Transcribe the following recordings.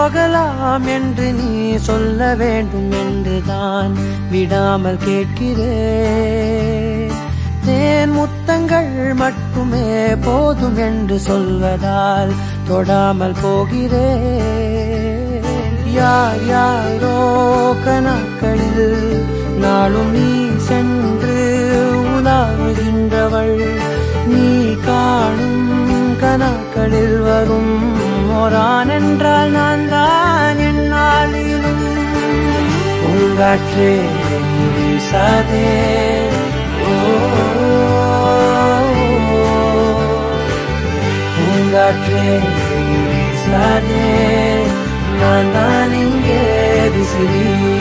போகலாம் என்று நீ சொல்ல வேண்டும் என்றுதான் விடாமல் கேட்கிறேன் தேன் முத்தங்கள் மட்டுமே போதும் என்று சொல்வதால் தொடாமல் போகிறேன் யார் யாரோ கணக்களில் நாளும் நீ சென்று உலாவுகின்றவள் நீ காணும் கணக்களில் வரும் ஓரான் என்றால் நான் தான் என்னாலிலும் பூங்காற்றே நீ வீசாதே ஓ பூங்காற்றே நீ வீசாதே நான் தான் இங்கே விசிறி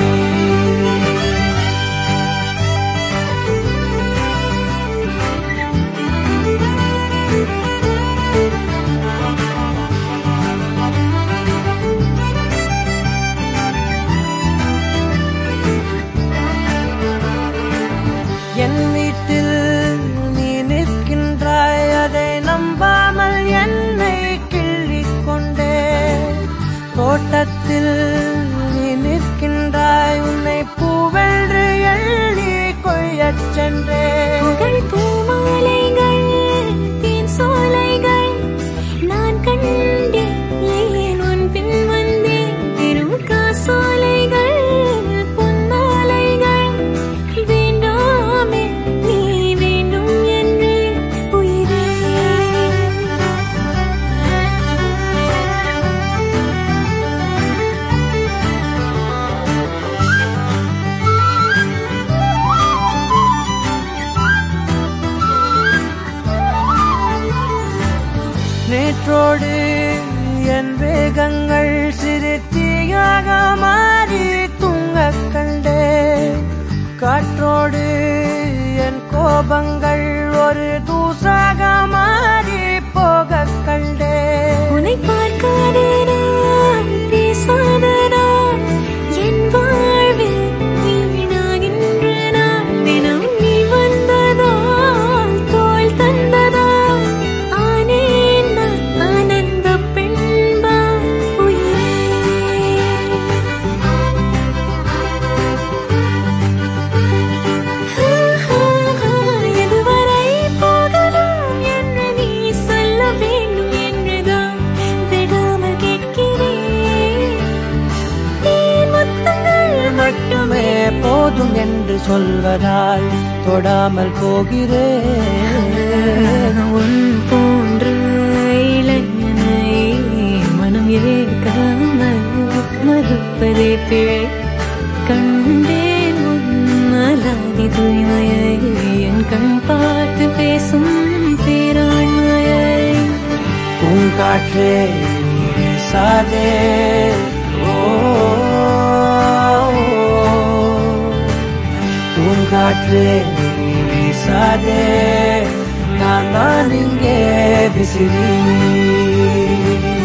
என் வீட்டில் நீ நிற்கின்றாய் அதை நம்பாமல் என்னை கிள்ளிக் கொண்டே தோட்டத்தில் நீ நிற்கின்றாய் உன்னை பூவென்று எள்ளி கொய்யச் சென்றேன் புகழ் பூமாலைகள் தேன் சோலைகள் நான் கண்டேன் ஏன் உன் பின் வந்தேன் திரும் காசோலைகள் பொன்னாலைகள் வேண்டாமே நீ வேண்டும் என்று உயிரே நேற்றோடு என் வேகங்கள் சிறு தீயாக மாறி தூங்கக் கண்டேன் காற்றோடு என் கோபங்கள் ஒரு தூசாக மாறி போகக் கண்டேன் உன்னை பார்க்காத நான் பேசாத நான் என் வாழ்வில் வீணாகின்ற நான் தினம் நீ வந்ததால் தோள் தந்ததால் ஆனேன் நான் ஆனந்த பெண்பால் உயிரே எதுவரை போகலாம் என்று நீ சொல்ல வேண்டும் என்றுதான் விடாமல் கேட்கிறேன் தேன் முத்தங்கள் மட்டுமே போதும் என்று சொல்வதால் தொடாமல் போகிறேன் உன் போன்ற இளைஞனை மனம் ஏற்காமல் மறுப்பதே பிழை கண்டேன் உன்னலாதி தூய்மையை என் கண் பார்த்து பேசும் பேராண்மையை பூங்காற்றே நீ வீசாதே ஓ பூங்காற்றே நீ வீசாதே நான் தான் இங்கே விசிறி